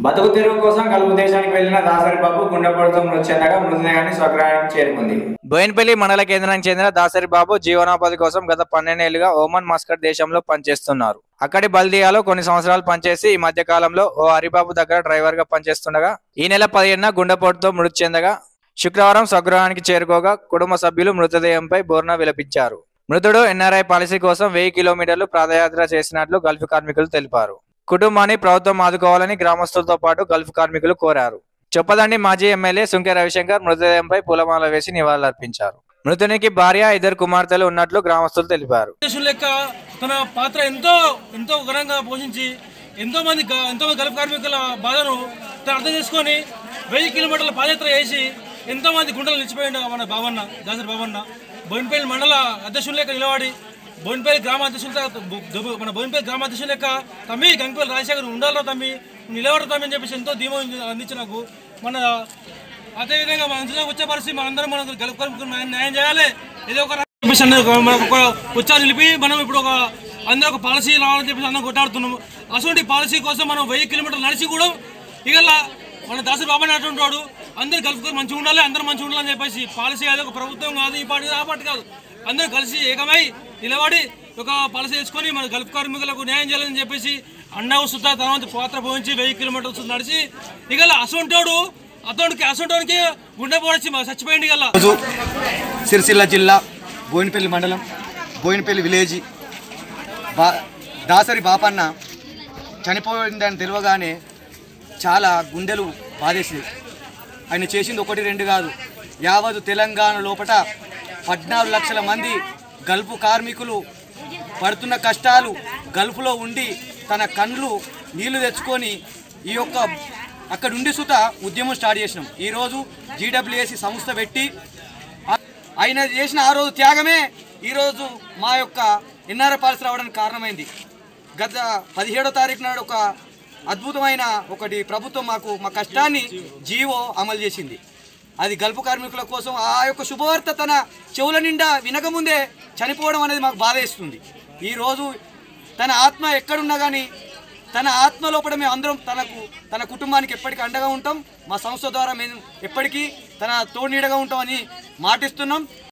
బతుకు తెరువు కోసం కలుపు దేశానికి వెళ్లిన దాసరి బాబు గుండెపోటుతో మృతి చెందగా మృతదేహాన్ని స్వగ్రహానికి చేరుకుంది బోయిన్పల్లి మండల కేంద్రానికి చెందిన దాసరి బాబు జీవనోపాధి కోసం గత పన్నెండేళ్లుగా ఓమన్ మస్కట్ దేశంలో పనిచేస్తున్నారు అక్కడి బల్దియాలో కొన్ని సంవత్సరాలు పనిచేసి ఈ మధ్య కాలంలో ఓ హరిబాబు దగ్గర డ్రైవర్ గా పనిచేస్తుండగా ఈ నెల పదిహేనున గుండెపోటుతో మృతి చెందగా శుక్రవారం స్వగృహానికి చేరుకోగా కుటుంబ సభ్యులు మృతదేహంపై బోర్న విలపించారు మృతుడు ఎన్ఆర్ఐ పాలసీ కోసం వెయ్యి కిలోమీటర్లు పాదయాత్ర చేసినట్లు గల్ఫ్ కార్మికులు తెలిపారు కుటుంబాన్ని ప్రభుత్వం ఆదుకోవాలని గ్రామస్తులతో పాటు గల్ఫ్ కార్మికులు కోరారు చొప్పదండి మాజీ ఎమ్మెల్యే సుంకె రవిశంకర్ మృతదేహంపై పూలమాల వేసి నివాళులర్పించారు మృతునికి భార్య ఇద్దరు కుమార్తెలు ఉన్నట్లు గ్రామస్తులు తెలిపారు దేశం లెక్క తన పాత్ర ఎంతో ఎంతో ఘనంగా పోషించి ఎంతో మంది గ- ఎంతో మంది గల్ఫ్ కార్మికుల బాధను తను అర్థం చేసుకొని వెయ్యి కిలోమీటర్ల పాదయాత్ర చేసి ఎంతో మంది గుండెలు నిలిచిపోయిండు మన బాబన్న దాసరి బాబన్న బోయినపల్లి మండల అధ్యక్షులు లెక్క నిలబడి బోయినపల్లి గ్రామ అధ్యక్షులతో బొ- గబ- మన బోయినపల్లి గ్రామ అధ్యక్షులు లెక్క తమ్మి గంగపల్లి రాజశేఖర్ ఉండాలరా తమ్మి నిలబడరా తమ్మి అని చెప్పేసి ఎంతో ధీమా అందించి నాకు మన అదేవిధంగా మన ఇంట్లో వచ్చే పరిస్థితి మనందరం మనం గల్ఫ్ కార్మికులు న్యాయం న్యాయం చేయాలి ఏదో ఒక చెప్పేసి అన్నారు మనకు ఒక ఉత్సాహం నిలిపి మనం ఇప్పుడు ఒక అందరూ ఒక పాలసీ రావాలని చెప్పేసి అందరం కొట్టాడుతున్నాము అటువంటి పాలసీ కోసం మనం వెయ్యి కిలోమీటర్లు నడిచి కూడా ఇక మన దాసరి బాబా అటువంటి వాడు అందరూ గల్ఫ్ గారు మంచిగా ఉండాలి అందరూ మంచిగా ఉండాలని చెప్పేసి పాలసీ అది ఒక ప్రభుత్వం కాదు ఈ పార్టీ కాదు, ఆ పార్టీ కాదు అందరూ కలిసి ఏకమై నిలబడి ఒక పాలసీ వేసుకొని మన గల్ఫ్ కార్మికులకు న్యాయం చేయాలని చెప్పేసి అన్నవు సుద్ధా తన వంతు పాత్ర పోయించి వెయ్యి కిలోమీటర్లు నడిచి ఇక అసొంటోడు అతనికి అసొంటోనికి గుండె పోడొచ్చి చచ్చిపోయింది ఇక రోజు సిరిసిల్ల జిల్లా బోయినపల్లి మండలం బోయినపల్లి విలేజ్ బా దాసరి బాపన్న చనిపోయిందని తెలియగానే చాలా గుండెలు బాధేసింది ఆయన చేసింది ఒకటి రెండు కాదు యావత్ తెలంగాణ లోపట పద్నాలుగు లక్షల మంది గల్ఫ్ కార్మికులు పడుతున్న కష్టాలు గల్ఫ్లో ఉండి తన కండ్లు నీళ్లు తెచ్చుకొని ఈ యొక్క అక్కడ ఉండి సుత ఉద్యమం స్టార్ట్ చేసినాం ఈరోజు జీడబ్ల్యూఎస్సి సంస్థ పెట్టి ఆ- ఆయన చేసిన ఆ రోజు త్యాగమే ఈరోజు మా యొక్క ఎన్ఆర్ఐ పాలసీ రావడానికి కారణమైంది గత పదిహేడో తారీఖు నాడు ఒక అద్భుతమైన ఒకటి ప్రభుత్వం మాకు మా కష్టాన్ని జీవో అమలు చేసింది అది గల్పు కార్మికుల కోసం ఆ యొక్క శుభవార్త తన చెవుల నిండా వినకముందే చనిపోవడం అనేది మాకు బాధ ఇస్తుంది ఈరోజు తన ఆత్మ ఎక్కడున్నా కానీ తన ఆత్మ లోపల మేము అందరం తనకు తన కుటుంబానికి ఎప్పటికీ అండగా ఉంటాం మా సంస్థ ద్వారా మేము ఎప్పటికీ తన తోడీడగా ఉంటామని మాటిస్తున్నాం